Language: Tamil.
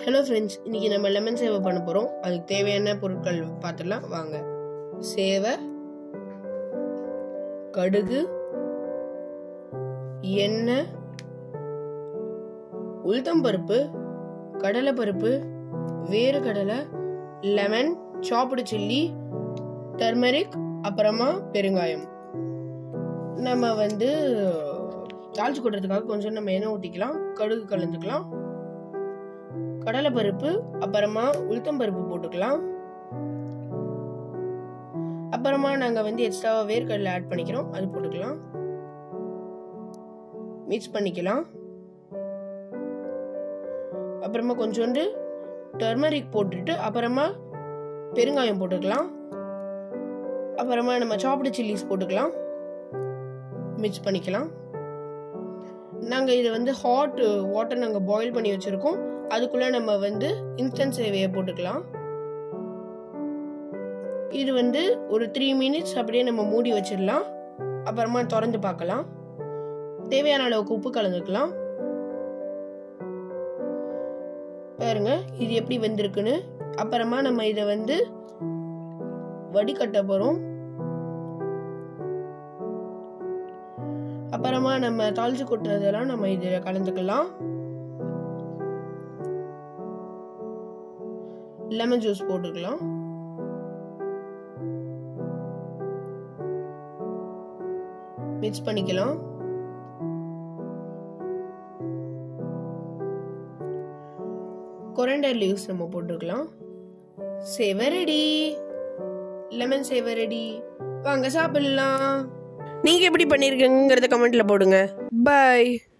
ஹலோ ஃப்ரெண்ட்ஸ் இன்னைக்கு நம்ம லெமன் சேவை பண்ண போகிறோம் அதுக்கு தேவையான பொருட்கள் பார்த்துடலாம் வாங்க சேவை கடுகு எண்ணெய் உளுத்தம்பருப்பு கடலைப்பருப்பு வேறு கடலை லெமன் சாப்பிடு சில்லி டர்மரிக் அப்புறமா பெருங்காயம் நம்ம வந்து தாளிச்சு கொட்டுறதுக்காக கொஞ்சம் நம்ம எண்ணெய் ஊற்றிக்கலாம் கடுகு கலந்துக்கலாம் கடலைப்பருப்பு அப்புறமா உளுத்தம்பருப்பு போட்டுக்கலாம் அப்புறமா நாங்கள் வந்து எக்ஸ்ட்ராவா வேர்க்கடலை ஆட் பண்ணிக்கிறோம் அது போட்டுக்கலாம் மிக்ஸ் பண்ணிக்கலாம் அப்புறமா கொஞ்சோண்டு டர்மரிக் போட்டுட்டு அப்புறமா பெருங்காயம் போட்டுக்கலாம் அப்புறமா நம்ம சாப்பிடு சில்லிஸ் போட்டுக்கலாம் மிக்ஸ் பண்ணிக்கலாம் நாங்கள் இதை வந்து ஹாட் வாட்டர் நாங்கள் பாயில் பண்ணி வச்சுருக்கோம் அதுக்குள்ளே நம்ம வந்து இன்ஸ்டன்ட் சேவையை போட்டுக்கலாம் இது வந்து ஒரு த்ரீ மினிட்ஸ் அப்படியே நம்ம மூடி வச்சிடலாம் அப்புறமா திறந்து பார்க்கலாம் தேவையான அளவுக்கு உப்பு கலந்துக்கலாம் பாருங்க இது எப்படி வெந்திருக்குன்னு அப்புறமா நம்ம இதை வந்து வடிகட்ட போகிறோம் அப்புறமா நம்ம தாளிச்சு கொட்டுறதெல்லாம் நம்ம இதில் கலந்துக்கலாம் லெமன் ஜூஸ் போட்டுக்கலாம் மிக்ஸ் பண்ணிக்கலாம் கொரண்டர் லீவ்ஸ் நம்ம போட்டுக்கலாம் சேவை ரெடி லெமன் சேவை ரெடி வாங்க சாப்பிடலாம் நீங்க எப்படி பண்ணிருக்கீங்கிறத கமெண்ட்ல போடுங்க பாய்